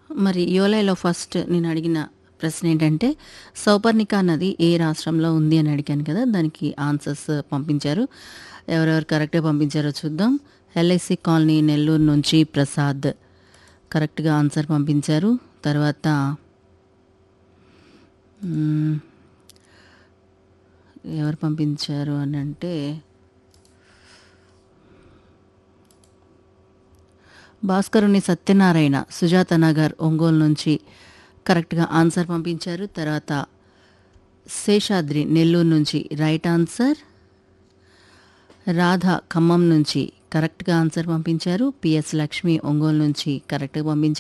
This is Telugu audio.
మరి యోలైలో ఫస్ట్ నేను అడిగిన ప్రశ్న ఏంటంటే సౌపర్ణిక నది ఏ రాష్ట్రంలో ఉంది అని అడిగాను కదా దానికి ఆన్సర్స్ పంపించారు ఎవరెవరు కరెక్ట్గా పంపించారో చూద్దాం ఎల్ఐసి కాలనీ నెల్లూరు నుంచి ప్రసాద్ కరెక్ట్గా ఆన్సర్ పంపించారు తర్వాత మ్మ్, ఎవరు పంపించారు అని అంటే భాస్కరుని సత్యనారాయణ సుజాత నగర్ ఒంగోలు నుంచి కరెక్ట్గా ఆన్సర్ పంపించారు తర్వాత శేషాద్రి నెల్లూరు నుంచి రైట్ ఆన్సర్ రాధ ఖమ్మం నుంచి కరెక్ట్గా ఆన్సర్ పంపించారు పిఎస్ లక్ష్మి ఒంగోలు నుంచి కరెక్ట్గా పంపించారు